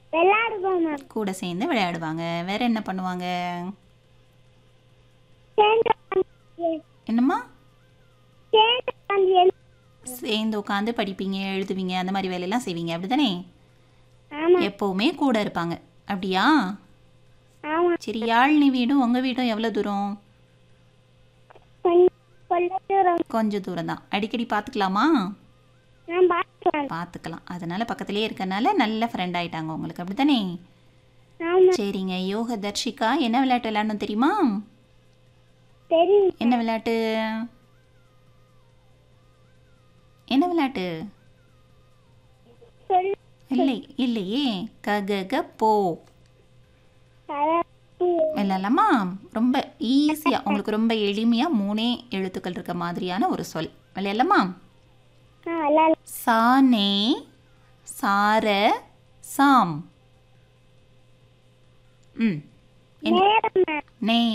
விளையாடுவோம் மேம் கூட சேர்ந்து விளையாடுவாங்க வேற என்ன பண்ணுவாங்க சேர்ந்து உட்காந்து என்னம்மா சேர்ந்து உட்காந்து எழு- சேர்ந்து உட்காந்து படிப்பீங்க எழுதுவீங்க அந்த மாதிரி வேலையெல்லாம் செய்வீங்க அப்படிதானே ஆமா எப்போவுமே கூட இருப்பாங்க அப்படியா ஆமா சரி யாழ்னி வீடும் உங்கள் வீடும் எவ்வளோ தூரம் கொஞ்சம் கொள்ள தூரம் கொஞ்சம் தூரம் தான் அடிக்கடி பார்த்துக்கலாமா நான் பார்த்துக்கலாம் பார்த்துக்கலாம் அதனால பக்கத்துலேயே இருக்கறனால நல்ல ஃப்ரெண்ட் ஆயிட்டாங்க உங்களுக்கு அப்படிதானே ஆமா சரிங்க யோக தர்ஷிகா என்ன விளையாட்டு விளையாடணும் தெரியுமா தெரியும் என்ன விளையாட்டு என்ன விளையாட்டு சொல்லு இல்லை இல்லையே ககக போ கலப்பு விளையாடலாமா ரொம்ப ஈஸியாக உங்களுக்கு ரொம்ப எளிமையாக மூணே எழுத்துக்கள் இருக்க மாதிரியான ஒரு சொல் விளையாடலாமா ஆ விளையாடலாம் சானே சார சாம் ம் என்ன நேரம் மேம் நே